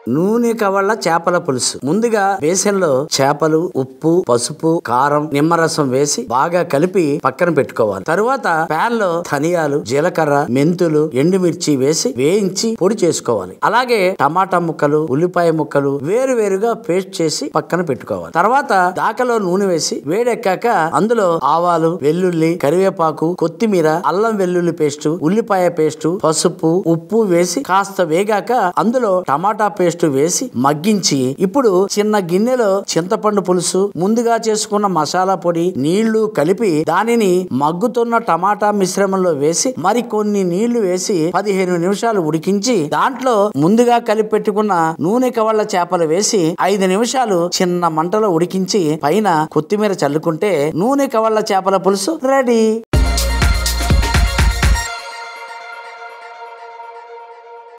నూనె కవళ్ళ చేపల పులుసు ముందుగా బేసన్లో చేపలు ఉప్పు పసుపు కారం నిమ్మరసం వేసి బాగా కలిపి పక్కన పెట్టుకోవాలి తరువాత పాన్ లో ధనియాలు జీలకర్ర మెంతులు ఎండుమిర్చి వేసి వేయించి పొడి చేసుకోవాలి అలాగే టమాటా ముక్కలు ఉల్లిపాయ ముక్కలు వేరు వేరుగా పేస్ట్ చేసి పక్కన పెట్టుకోవాలి తర్వాత దాకలో నూనె వేసి వేడెక్కాక అందులో ఆవాలు వెల్లుల్లి కరివేపాకు కొత్తిమీర అల్లం వెల్లుల్లి పేస్ట్ ఉల్లిపాయ పేస్ట్ పసుపు ఉప్పు వేసి కాస్త వేగాక అందులో టమాటా పేస్ట్ వేసి మగ్గించి ఇప్పుడు చిన్న గిన్నెలో చింతపండు పులుసు ముందుగా చేసుకున్న మసాలా పొడి నీళ్లు కలిపి దానిని మగ్గుతున్న టమాటా మిశ్రమంలో వేసి మరికొన్ని నీళ్లు వేసి పదిహేను నిమిషాలు ఉడికించి దాంట్లో ముందుగా కలిపి పెట్టుకున్న నూనె కవళ్ళ చేపలు వేసి ఐదు నిమిషాలు చిన్న మంటలో ఉడికించి పైన కొత్తిమీర చల్లుకుంటే నూనె కవళ్ళ చేపల పులుసు రెడీ